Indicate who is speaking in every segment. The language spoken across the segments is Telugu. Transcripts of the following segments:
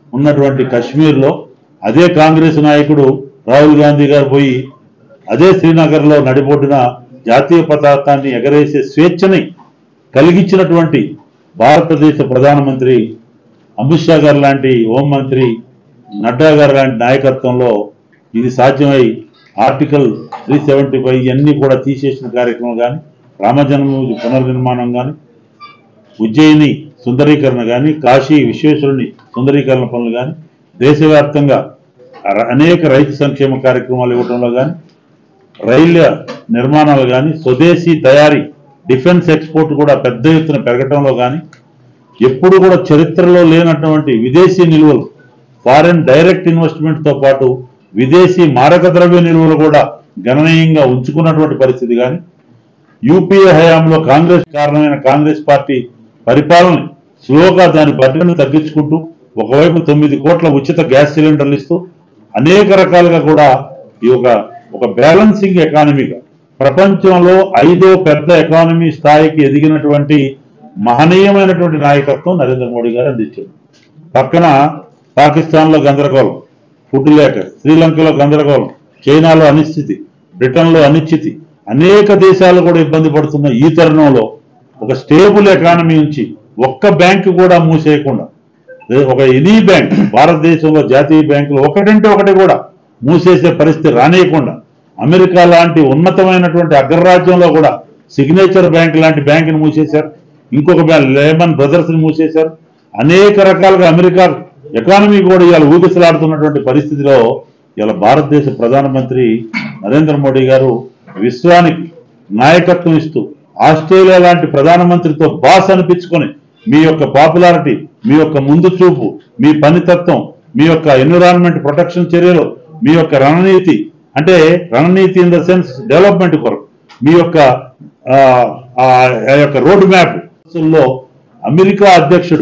Speaker 1: ఉన్నటువంటి కశ్మీర్లో అదే కాంగ్రెస్ నాయకుడు రాహుల్ గాంధీ గారు పోయి అదే శ్రీనగర్లో నడిబొడ్డున జాతీయ పతాకాన్ని ఎగరేసే స్వేచ్ఛని కలిగించినటువంటి భారతదేశ ప్రధానమంత్రి అమిత్ షా గారు లాంటి హోంమంత్రి నడ్డా గారు లాంటి నాయకత్వంలో ఇది సాధ్యమై ఆర్టికల్ త్రీ సెవెంటీ ఫైవ్ ఇవన్నీ కూడా తీసేసిన కార్యక్రమం కానీ రామజన్మభూమి పునర్నిర్మాణం కానీ ఉజ్జయిని సుందరీకరణ కానీ కాశీ విశ్వేశ్వరుని సుందరీకరణ పనులు కానీ దేశవ్యాప్తంగా ర- అనేక రైతు సంక్షేమ కార్యక్రమాలు ఇవ్వడంలో కానీ రైళ్ల నిర్మాణాలు కానీ స్వదేశీ తయారీ డిఫెన్స్ ఎక్స్పోర్ట్ కూడా పెద్ద ఎత్తున పెరగటంలో కానీ ఎప్పుడు కూడా చరిత్రలో లేనటువంటి విదేశీ నిల్వలు ఫారెన్ డైరెక్ట్ ఇన్వెస్ట్మెంట్ తో పాటు విదేశీ మారక ద్రవ్య నిల్వలు కూడా గణనీయంగా ఉంచుకున్నటువంటి పరిస్థితి కానీ యూపీఏ హయాంలో కాంగ్రెస్ కారణమైన కాంగ్రెస్ పార్టీ పరిపాలన స్లోగా దాని బడ్జెట్ను తగ్గించుకుంటూ ఒకవైపు తొమ్మిది కోట్ల ఉచిత గ్యాస్ సిలిండర్లు ఇస్తూ అనేక రకాలుగా కూడా ఈ ఒక ఒక బ్యాలెన్సింగ్ ఎకానమీగా ప్రపంచంలో ఐదో పెద్ద ఎకానమీ స్థాయికి ఎదిగినటువంటి మహనీయమైనటువంటి నాయకత్వం నరేంద్ర మోడీ గారు అందించారు పక్కన పాకిస్తాన్లో గందరగోళం ఫుడ్ లేక శ్రీలంకలో గందరగోళం చైనాలో అనిశ్చితి బ్రిటన్లో అనిశ్చితి అనేక దేశాలు కూడా ఇబ్బంది పడుతున్న ఈ తరుణంలో ఒక స్టేబుల్ ఎకానమీ నుంచి ఒక్క బ్యాంకు కూడా మూసేయకుండా ఏ- ఒక ఎనీ బ్యాంక్ భారతదేశంలో జాతీయ బ్యాంకులు ఒకటంటే ఒకటి కూడా మూసేసే పరిస్థితి రానియకుండా అమెరికా లాంటి ఉన్నతమైనటువంటి అగ్రరాజ్యంలో కూడా సిగ్నేచర్ బ్యాంక్ లాంటి బ్యాంకుని మూసేశారు ఇంకొక బ్యాంక్ లేమన్ బ్రదర్స్ ని మూసేశారు అనేక రకాలుగా అమెరికా ఎకానమీ కూడా ఇవాళ ఊగిసలాడుతున్నటువంటి పరిస్థితిలో ఇవాళ భారతదేశ ప్రధానమంత్రి నరేంద్ర మోడీ గారు విశ్వానికి నాయకత్వం ఇస్తూ ఆస్ట్రేలియా లాంటి ప్రధానమంత్రితో బాస్ అనిపించుకొని మీ యొక్క పాపులారిటీ మీ యొక్క ముందు చూపు మీ పనితత్వం మీ యొక్క ఎన్విరాన్మెంట్ ప్రొటెక్షన్ చర్యలు మీ యొక్క రణనీతి అంటే రణనీతి ఇన్ ద సెన్స్ డెవలప్మెంట్ కొరకు మీ యొక్క ఆ, ఆ ఆ యొక్క రోడ్ మ్యాప్ లో అమెరికా అధ్యక్షుడు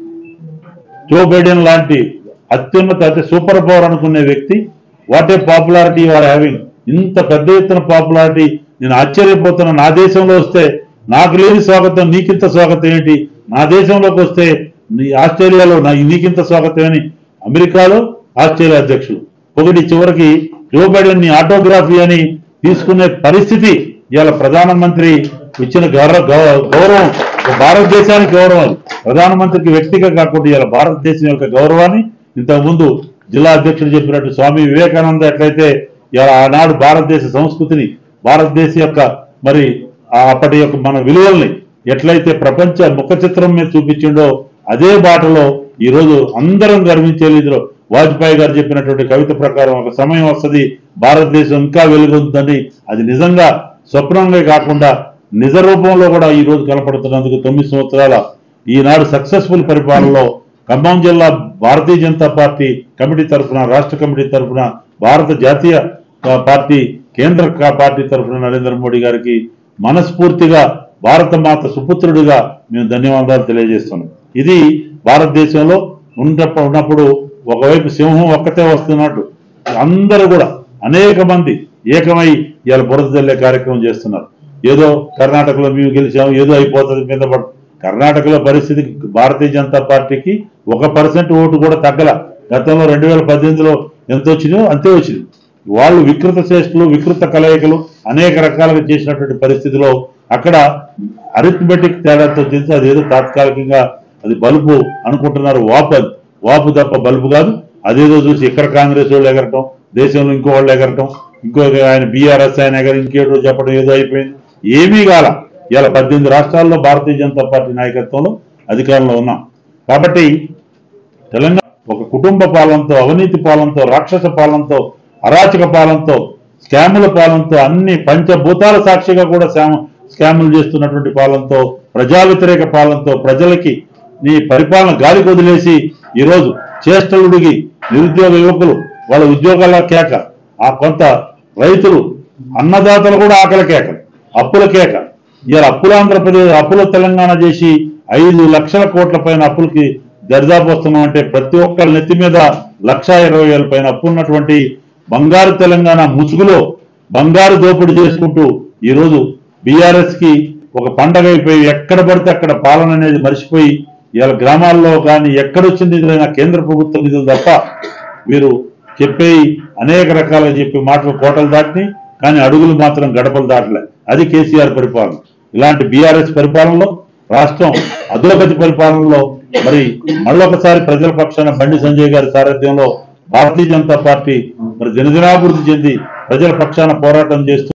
Speaker 1: జో బైడెన్ లాంటి అత్యున్నత అంటే సూపర్ పవర్ అనుకునే వ్యక్తి what a popularity are having ఇంత పెద్ద ఎత్తున పాపులారిటీ నేను ఆశ్చర్యపోతున్నా నా దేశంలో వస్తే నాకు లేని స్వాగతం నీకింత స్వాగతం ఏంటి నా దేశంలోకి వస్తే నీ ఆస్ట్రేలియాలో నా నీకింత స్వాగతం అని అమెరికాలో ఆస్ట్రేలియా అధ్యక్షులు ఒకటి చివరికి జో బైడెన్ ని ఆటోగ్రఫీ అని తీసుకునే పరిస్థితి ఇవాళ ప్రధానమంత్రి ఇచ్చిన గౌరవ గౌ- గౌరవం ఒక భారతదేశానికి గౌరవం అది. ప్రధానమంత్రికి వ్యక్తిగా కాకుండా ఇవాళ భారతదేశం యొక్క గౌరవాన్ని ఇంతకుముందు జిల్లా అధ్యక్షుడు చెప్పినట్టు స్వామి వివేకానంద ఎట్లయితే ఇవాళ ఆనాడు భారతదేశ సంస్కృతిని భారతదేశ యొక్క మరి ఆ అప్పటి యొక్క మన విలువల్ని ఎట్లయితే ప్రపంచ ముఖ చిత్రం మీద చూపించిండో అదే బాటలో ఈ రోజు అందరం గర్వించే రీతిలో వాజ్పేయి గారు చెప్పినటువంటి కవిత ప్రకారం ఒక సమయం వస్తుంది భారతదేశం ఇంకా వెలుగొందని అది నిజంగా స్వప్నంగా కాకుండా నిజ రూపంలో కూడా ఈ రోజు కనపడుతున్నందుకు తొమ్మిది సంవత్సరాల ఈనాడు సక్సెస్ఫుల్ పరిపాలనలో ఖమ్మం జిల్లా భారతీయ జనతా పార్టీ కమిటీ తరఫున రాష్ట్ర కమిటీ తరఫున భారత జాతీయ ఆ, పార్టీ కేంద్ర కా- పార్టీ తరఫున నరేంద్ర మోడీ గారికి మనస్ఫూర్తిగా భారత మాత సుపుత్రుడిగా మేము ధన్యవాదాలు తెలియజేస్తున్నాం ఇది భారతదేశంలో ఉన్నప్పుడు ఉన్నప్పుడు ఒకవైపు సింహం ఒక్కతే వస్తున్నట్టు అందరూ కూడా అనేక మంది ఏకమై ఇవాళ బురద జల్లే కార్యక్రమం చేస్తున్నారు ఏదో కర్ణాటకలో మేము గెలిచాము ఏదో అయిపోతుంది మీద పడు కర్ణాటకలో పరిస్థితి భారతీయ జనతా పార్టీకి ఒక పర్సెంట్ ఓటు కూడా తగ్గల గతంలో రెండు వేల పద్దెనిమిదిలో ఎంత వచ్చినాయో అంతే వచ్చింది వాళ్ళు వికృత చేష్టలు వికృత కలయికలు అనేక రకాలుగా చేసినటువంటి పరిస్థితిలో అక్కడ అరిథమెటిక్ తేడాతో తెలిసి అదేదో తాత్కాలికంగా అది బల్బు అనుకుంటున్నారు వాపు అది వాపు తప్ప బల్బు కాదు అదేదో చూసి ఇక్కడ కాంగ్రెస్ వాళ్ళు ఎగరటం దేశంలో ఇంకో వాళ్ళు ఎగరటం ఇంకో ఆయన బీఆర్ఎస్ ఆయన ఎగర ఇంకేటో చెప్పడం ఏదో అయిపోయింది ఏమీ కాల ఇలా పద్దెనిమిది రాష్ట్రాల్లో భారతీయ జనతా పార్టీ నాయకత్వంలో అధికారంలో ఉన్నాం కాబట్టి తెలంగాణ ఒక కుటుంబ పాలనతో అవినీతి పాలనతో రాక్షస పాలనతో అరాచక పాలనతో స్కాముల పాలనతో అన్ని పంచభూతాల సాక్షిగా కూడా శామ- స్కాములు చేస్తున్నటువంటి పాలనతో ప్రజా వ్యతిరేక పాలనతో ప్రజలకి నీ పరిపాలన గాలికి వదిలేసి ఈరోజు చేష్టలుడిగి నిరుద్యోగ యువకులు వాళ్ళ ఉద్యోగాల కేక ఆ కొంత రైతులు అన్నదాతలు కూడా ఆకలి కేక అప్పుల కేక ఇలా అప్పుల ఆంధ్రప్రదేశ్ అప్పుల తెలంగాణ చేసి ఐదు లక్షల కోట్ల పైన అప్పులకి దరిదాపు వస్తున్నాం అంటే ప్రతి ఒక్కరి నెత్తి మీద లక్ష ఇరవై వేల పైన అప్పు ఉన్నటువంటి బంగారు తెలంగాణ ముసుగులో బంగారు దోపిడీ చేసుకుంటూ ఈరోజు బీఆర్ఎస్ కి ఒక పండగ అయిపోయి ఎక్కడ పడితే అక్కడ పాలన అనేది మర్చిపోయి ఇవాళ గ్రామాల్లో కానీ ఎక్కడొచ్చింది నిధులైనా కేంద్ర ప్రభుత్వ నిధులు తప్ప వీరు చెప్పే అనేక రకాలుగా చెప్పే మాటలు కోటలు దాటినాయి కానీ అడుగులు మాత్రం గడపలు దాటలే అది కేసీఆర్ పరిపాలన ఇలాంటి బీఆర్ఎస్ పరిపాలనలో రాష్ట్రం అధోగతి పరిపాలనలో మరి మళ్ళొకసారి ప్రజల పక్షాన బండి సంజయ్ గారి సారథ్యంలో భారతీయ జనతా పార్టీ మరి దినదినాభివృద్ధి చెంది ప్రజల పక్షాన పోరాటం చేస్తూ